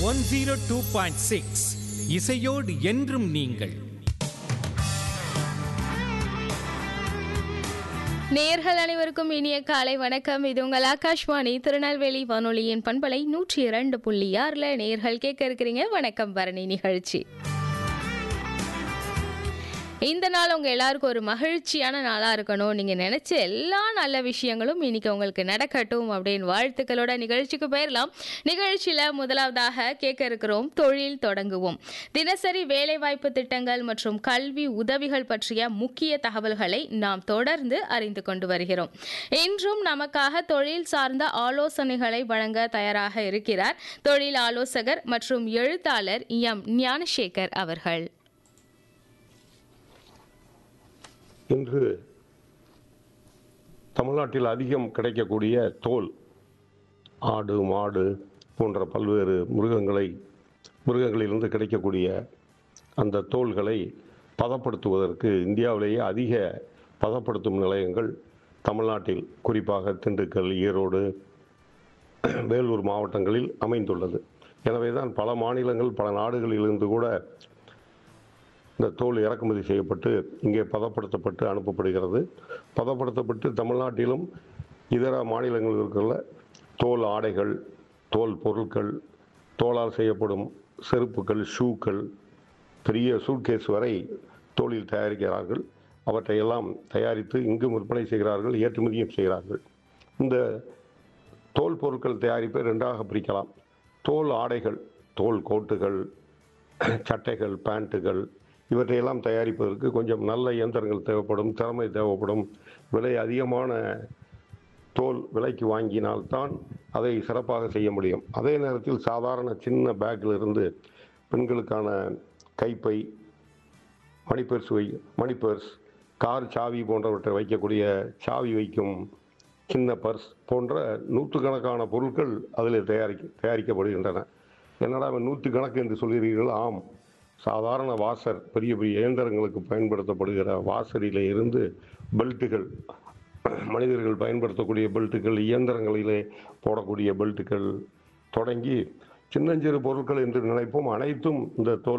one zero two point six இசையோடு என்றும் நீங்கள் நேர்கள் அனைவருக்கும் இனிய காலை வணக்கம் இது உங்கள் ஆகாஷ்வாணி திருநெல்வேலி வானொலியின் பண்பலை நூற்றி இரண்டு புள்ளி ஆறுல நேர்கள் கேட்க இருக்கிறீங்க வணக்கம் பரணி நிகழ்ச்சி இந்த நாள் உங்க எல்லாருக்கும் ஒரு மகிழ்ச்சியான நாளா இருக்கணும் நீங்க நினைச்ச எல்லா நல்ல விஷயங்களும் இன்னைக்கு உங்களுக்கு நடக்கட்டும் அப்படின்னு வாழ்த்துக்களோட நிகழ்ச்சிக்கு போயிடலாம் நிகழ்ச்சியில முதலாவதாக கேட்க இருக்கிறோம் தொழில் தொடங்குவோம் தினசரி வேலைவாய்ப்பு திட்டங்கள் மற்றும் கல்வி உதவிகள் பற்றிய முக்கிய தகவல்களை நாம் தொடர்ந்து அறிந்து கொண்டு வருகிறோம் இன்றும் நமக்காக தொழில் சார்ந்த ஆலோசனைகளை வழங்க தயாராக இருக்கிறார் தொழில் ஆலோசகர் மற்றும் எழுத்தாளர் எம் ஞானசேகர் அவர்கள் இன்று தமிழ்நாட்டில் அதிகம் கிடைக்கக்கூடிய தோல் ஆடு மாடு போன்ற பல்வேறு மிருகங்களை மிருகங்களிலிருந்து கிடைக்கக்கூடிய அந்த தோல்களை பதப்படுத்துவதற்கு இந்தியாவிலேயே அதிக பதப்படுத்தும் நிலையங்கள் தமிழ்நாட்டில் குறிப்பாக திண்டுக்கல் ஈரோடு வேலூர் மாவட்டங்களில் அமைந்துள்ளது எனவே தான் பல மாநிலங்கள் பல நாடுகளிலிருந்து கூட இந்த தோல் இறக்குமதி செய்யப்பட்டு இங்கே பதப்படுத்தப்பட்டு அனுப்பப்படுகிறது பதப்படுத்தப்பட்டு தமிழ்நாட்டிலும் இதர மாநிலங்களில் இருக்கிற தோல் ஆடைகள் தோல் பொருட்கள் தோலால் செய்யப்படும் செருப்புகள் ஷூக்கள் பெரிய சூட்கேஸ் வரை தோலில் தயாரிக்கிறார்கள் அவற்றையெல்லாம் தயாரித்து இங்கு விற்பனை செய்கிறார்கள் ஏற்றுமதியும் செய்கிறார்கள் இந்த தோல் பொருட்கள் தயாரிப்பை ரெண்டாக பிரிக்கலாம் தோல் ஆடைகள் தோல் கோட்டுகள் சட்டைகள் பேண்ட்டுகள் இவற்றையெல்லாம் தயாரிப்பதற்கு கொஞ்சம் நல்ல இயந்திரங்கள் தேவைப்படும் திறமை தேவைப்படும் விலை அதிகமான தோல் விலைக்கு வாங்கினால்தான் அதை சிறப்பாக செய்ய முடியும் அதே நேரத்தில் சாதாரண சின்ன பேக்கில் இருந்து பெண்களுக்கான கைப்பை மணிப்பர்ஸ் வை மணிப்பர்ஸ் கார் சாவி போன்றவற்றை வைக்கக்கூடிய சாவி வைக்கும் சின்ன பர்ஸ் போன்ற நூற்றுக்கணக்கான பொருட்கள் அதில் தயாரிக்க தயாரிக்கப்படுகின்றன என்னடா அவன் நூற்றுக்கணக்கு என்று சொல்கிறீர்கள் ஆம் சாதாரண வாசர் பெரிய பெரிய இயந்திரங்களுக்கு பயன்படுத்தப்படுகிற வாசரிலே இருந்து பெல்ட்டுகள் மனிதர்கள் பயன்படுத்தக்கூடிய பெல்ட்டுகள் இயந்திரங்களிலே போடக்கூடிய பெல்ட்டுகள் தொடங்கி சின்னஞ்சிறு பொருட்கள் என்று நினைப்போம் அனைத்தும் இந்த தோல்